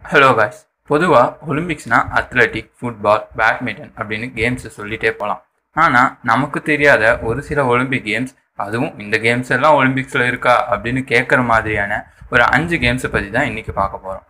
hello guys பொதுவாக ஒலிம்பிக்ஸ்னால் athletic football badminton அப்படின்னு கேம்ஸை சொல்லிட்டே போகலாம் ஆனால் நமக்கு தெரியாத ஒரு சில ஒலிம்பிக் கேம்ஸ் அதுவும் இந்த கேம்ஸ் எல்லாம் ஒலிம்பிக்ஸில் இருக்கா அப்படின்னு கேட்குற மாதிரியான ஒரு அஞ்சு கேம்ஸை பற்றி தான் இன்றைக்கி பார்க்க போகிறோம்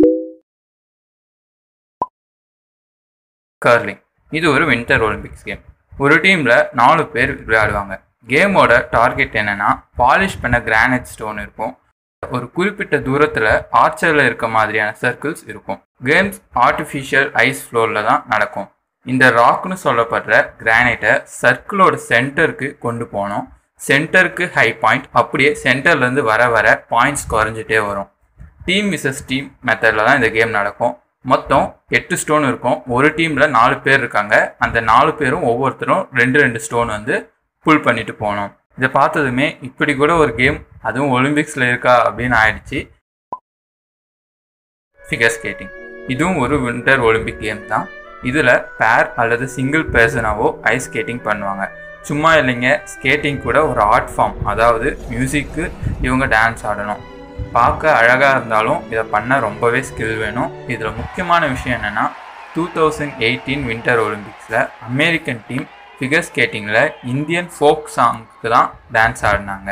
கர்லிங் இது ஒரு வின்டர் ஒலிம்பிக்ஸ் கேம் ஒரு டீமில் நாலு பேர் விளையாடுவாங்க கேமோட டார்கெட் என்னென்னா பாலிஷ் பண்ண கிரானைட் ஸ்டோன் இருக்கும் ஒரு குறிப்பிட்ட தூரத்தில் ஆர்ச்சரில் இருக்க மாதிரியான சர்க்கிள்ஸ் இருக்கும் கேம்ஸ் ஆர்டிஃபிஷியல் ஐஸ் ஃப்ளோரில் தான் நடக்கும் இந்த ராக்னு சொல்லப்படுற கிரானைட்டை சர்க்கிளோட சென்டருக்கு கொண்டு போனோம் சென்டருக்கு ஹை பாயிண்ட் அப்படியே சென்டர்லேருந்து வர வர பாயிண்ட்ஸ் குறைஞ்சிட்டே வரும் டீம் விசஸ் டீம் மெத்தடில் தான் இந்த கேம் நடக்கும் மொத்தம் எட்டு ஸ்டோன் இருக்கும் ஒரு டீமில் நாலு பேர் இருக்காங்க அந்த நாலு பேரும் ஒவ்வொருத்தரும் ரெண்டு ரெண்டு ஸ்டோன் வந்து புல் பண்ணிட்டு போகணும் இதை பார்த்ததுமே இப்படி கூட ஒரு கேம் அதுவும் ஒலிம்பிக்ஸில் இருக்கா அப்படின்னு ஆயிடுச்சு ஃபிகர் ஸ்கேட்டிங் இதுவும் ஒரு வின்டர் ஒலிம்பிக் கேம் தான் இதில் பேர் அல்லது சிங்கிள் பர்சனாவோ ஐஸ் ஸ்கேட்டிங் பண்ணுவாங்க சும்மா இல்லைங்க ஸ்கேட்டிங் கூட ஒரு ஆர்ட் ஃபார்ம் அதாவது மியூசிக்கு இவங்க டான்ஸ் ஆடணும் பார்க்க அழகாக இருந்தாலும் இதை பண்ண ரொம்பவே ஸ்கில் வேணும் இதில் முக்கியமான விஷயம் என்னென்னா டூ தௌசண்ட் எயிட்டீன் வின்டர் ஒலிம்பிக்ஸில் அமெரிக்கன் டீம் ஃபிகர் ஸ்கேட்டிங்கில் இந்தியன் ஃபோக் சாங்க்கு தான் டான்ஸ் ஆடினாங்க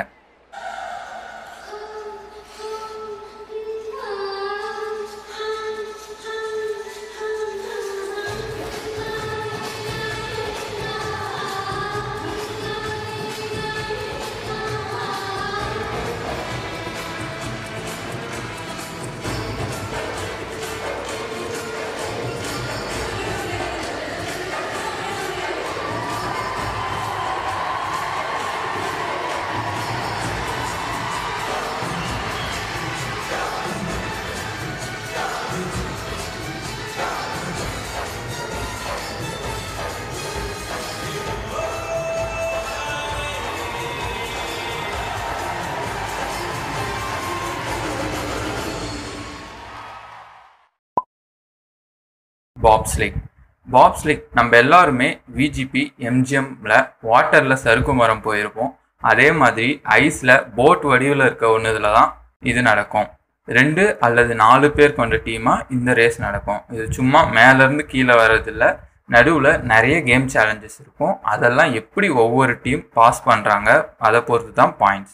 பாப்ஸ்லிக் பாப்ஸ்லிக் நம்ம எல்லாருமே விஜிபி எம்ஜிஎம்ல வாட்டரில் சறுக்கு மரம் போயிருப்போம் அதே மாதிரி ஐஸில் போட் வடிவில் இருக்க ஒன்றுல தான் இது நடக்கும் ரெண்டு அல்லது நாலு பேர் கொண்ட டீமாக இந்த ரேஸ் நடக்கும் இது சும்மா மேலேருந்து கீழே வர்றதில்ல நடுவில் நிறைய கேம் சேலஞ்சஸ் இருக்கும் அதெல்லாம் எப்படி ஒவ்வொரு டீம் பாஸ் பண்ணுறாங்க அதை பொறுத்து தான் பாயிண்ட்ஸ்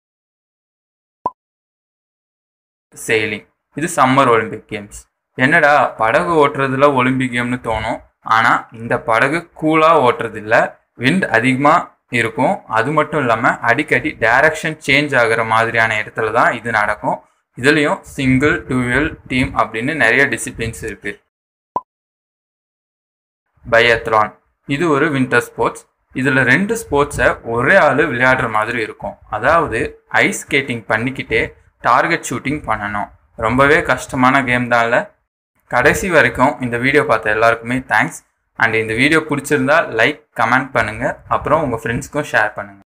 செயிலிங் இது சம்மர் ஒலிம்பிக் கேம்ஸ் என்னடா படகு ஓட்டுறதுல ஒலிம்பிக் கேம்னு தோணும் ஆனால் இந்த படகு கூலாக ஓட்டுறதில்ல விண்ட் அதிகமாக இருக்கும் அது மட்டும் இல்லாமல் அடிக்கடி டைரக்ஷன் சேஞ்ச் ஆகிற மாதிரியான இடத்துல தான் இது நடக்கும் இதுலேயும் சிங்கிள் டூவல் டீம் அப்படின்னு நிறைய டிசிப்ளின்ஸ் இருக்குது பயத்ரான் இது ஒரு வின்டர் ஸ்போர்ட்ஸ் இதில் ரெண்டு ஸ்போர்ட்ஸை ஒரே ஆள் விளையாடுற மாதிரி இருக்கும் அதாவது ஐஸ் ஸ்கேட்டிங் பண்ணிக்கிட்டே டார்கெட் ஷூட்டிங் பண்ணணும் ரொம்பவே கஷ்டமான கேம் தான் இல்லை கடைசி வரைக்கும் இந்த வீடியோ பார்த்த எல்லாருக்குமே தேங்க்ஸ் அண்ட் இந்த வீடியோ பிடிச்சிருந்தா லைக் கமெண்ட் பண்ணுங்கள் அப்புறம் உங்கள் ஃப்ரெண்ட்ஸ்க்கும் ஷேர் பண்ணுங்கள்